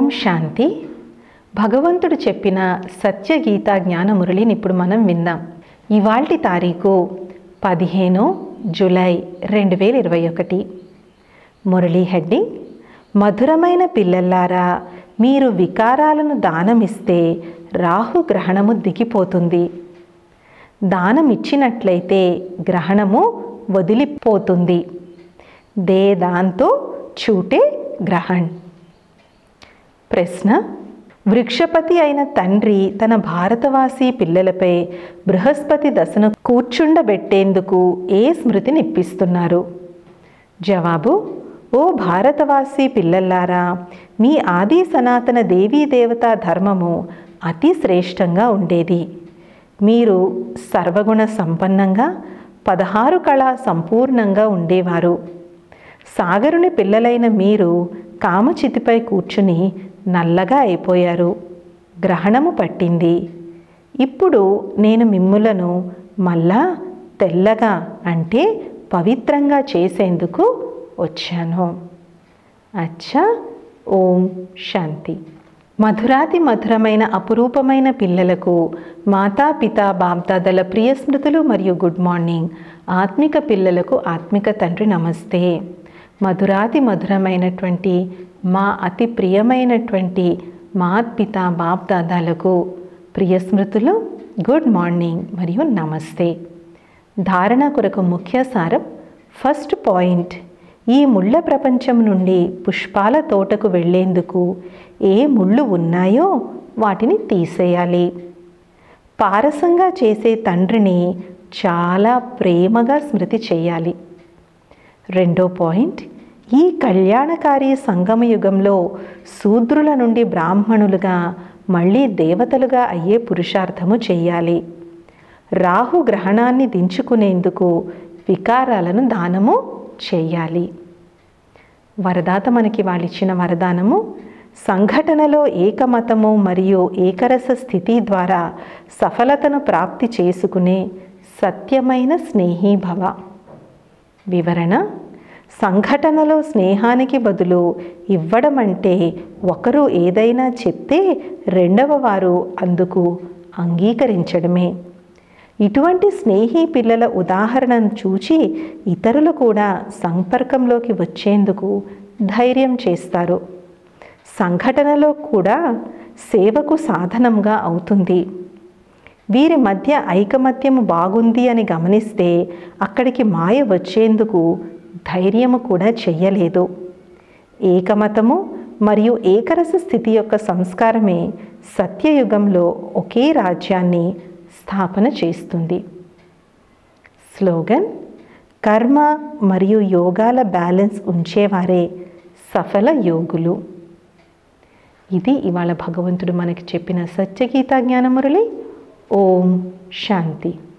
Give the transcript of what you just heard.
ఓం శాంతి భగవంతుడు చెప్పిన సత్యగీత జ్ఞానమురళిని ఇప్పుడు మనం విందాం ఇవాల్టి తారీఖు పదిహేను జూలై రెండు వేల ఇరవై ఒకటి మురళీ హెడ్డింగ్ మధురమైన పిల్లల్లారా మీరు వికారాలను దానమిస్తే రాహు గ్రహణము దిగిపోతుంది దానం ఇచ్చినట్లయితే గ్రహణము వదిలిపోతుంది దే దాంతో చూటే గ్రహణ్ ప్రశ్న వృక్షపతి అయిన తండ్రి తన భారతవాసి పిల్లలపై బృహస్పతి దశను కూర్చుండబెట్టేందుకు ఏ స్మృతిని ఇప్పిస్తున్నారు జవాబు ఓ భారతవాసి పిల్లల్లారా మీ ఆది సనాతన దేవీ దేవతా ధర్మము అతి శ్రేష్టంగా ఉండేది మీరు సర్వగుణ సంపన్నంగా పదహారు కళ సంపూర్ణంగా ఉండేవారు సాగరుని పిల్లలైన మీరు కామచితిపై కూర్చుని నల్లగా అయిపోయారు గ్రహణము పట్టింది ఇప్పుడు నేను మిమ్ములను మళ్ళా తెల్లగా అంటే పవిత్రంగా చేసేందుకు వచ్చాను అచ్చా ఓం శాంతి మధురాతి మధురమైన అపురూపమైన పిల్లలకు మాతాపిత బాబ్దాదల ప్రియ స్మృతులు మరియు గుడ్ మార్నింగ్ ఆత్మిక పిల్లలకు ఆత్మిక తండ్రి నమస్తే మధురాతి మధురమైనటువంటి మా అతి ప్రియమైనటువంటి మాత్పిత బాప్దాదాలకు ప్రియ స్మృతులు గుడ్ మార్నింగ్ మరియు నమస్తే ధారణ కొరకు ముఖ్య సారం ఫస్ట్ పాయింట్ ఈ ముళ్ళ ప్రపంచం నుండి పుష్పాల తోటకు వెళ్ళేందుకు ఏ ముళ్ళు ఉన్నాయో వాటిని తీసేయాలి పారసంగా చేసే తండ్రిని చాలా ప్రేమగా స్మృతి చేయాలి రెండో పాయింట్ ఈ కళ్యాణకారి సంగమ యుగంలో శూద్రుల నుండి బ్రాహ్మణులుగా మళ్ళీ దేవతలుగా అయ్యే పురుషార్థము చేయాలి రాహు గ్రహణాన్ని దించుకునేందుకు వికారాలను దానము చేయాలి వరదాత మనకి వాళ్ళు ఇచ్చిన వరదానము సంఘటనలో ఏకమతము మరియు ఏకరస స్థితి ద్వారా సఫలతను ప్రాప్తి చేసుకునే సత్యమైన స్నేహీభవ వివరణ సంఘటనలో స్నేహానికి బదులు ఇవ్వడం అంటే ఒకరు ఏదైనా చెప్తే రెండవ వారు అందుకు అంగీకరించడమే ఇటువంటి స్నేహి పిల్లల ఉదాహరణను చూచి ఇతరులు కూడా సంపర్కంలోకి వచ్చేందుకు ధైర్యం చేస్తారు సంఘటనలో కూడా సేవకు సాధనంగా అవుతుంది వీరి మధ్య ఐకమత్యము బాగుంది అని గమనిస్తే అక్కడికి మాయ వచ్చేందుకు ధైర్యము కూడా చెయ్యలేదు ఏకమతము మరియు ఏకరస స్థితి యొక్క సంస్కారమే సత్యయుగంలో ఒకే రాజ్యాన్ని స్థాపన చేస్తుంది స్లోగన్ కర్మ మరియు యోగాల బ్యాలెన్స్ ఉంచేవారే సఫల యోగులు ఇది ఇవాళ భగవంతుడు మనకి చెప్పిన సత్యగీతా జ్ఞానమురళి ఓం శాంతి